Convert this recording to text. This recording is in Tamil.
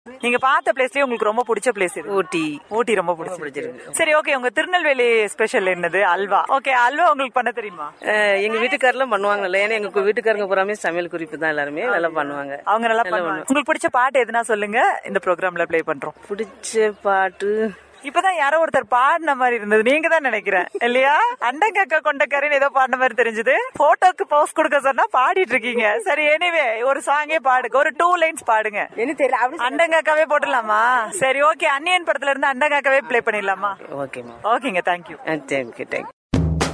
நீங்க பார்த்த பிளேஸ்லயே உங்களுக்கு ரொம்ப பிடிச்ச பிளேஸ் இது ஊட்டி ஊட்டி ரொம்ப பிடிச்சிருக்கு சரி ஓகே உங்க திருநெல்வேலி ஸ்பெஷல் என்னது அல்வா ஓகே அல்வா உங்களுக்கு பண்ண தெரியுமா அஹ் எங்க வீட்டுக்காரெல்லாம் பண்ணுவாங்கல்ல ஏன்னா எங்க வீட்டுக்காரங்க பூராமே சமையல் குறிப்பு தான் எல்லாருமே நல்லா பண்ணுவாங்க அவங்க நல்லா பண்ணுவாங்க உங்களுக்கு பிடிச்ச பாட்டு எதுனா சொல்லுங்க இந்த ப்ரோக்ராம்ல ப்ளே பண்றோம் பிடிச்ச பாட்டு இப்பதான் யாரோ ஒருத்தர் பாடின மாதிரி இருந்தது நீங்க தான் நினைக்கிறேன் இல்லையா அண்டங்கக்கா கொண்டக்காரின்னு ஏதோ பாடின மாதிரி தெரிஞ்சது போட்டோக்கு போஸ்ட் கொடுக்க சொன்னா பாடிட்டு இருக்கீங்க சரி எனிவே ஒரு சாங்கே பாடுங்க ஒரு டூ லைன்ஸ் பாடுங்க என்ன தெரியல அப்படி அண்டங்காக்காவே போட்டுடலாமா சரி ஓகே அன்னியன் படத்துல இருந்து அண்டங்காக்காவே ப்ளே பண்ணிடலாமா ஓகேம்மா ஓகேங்க தேங்க்யூ தேங்க்யூ தேங்க்யூ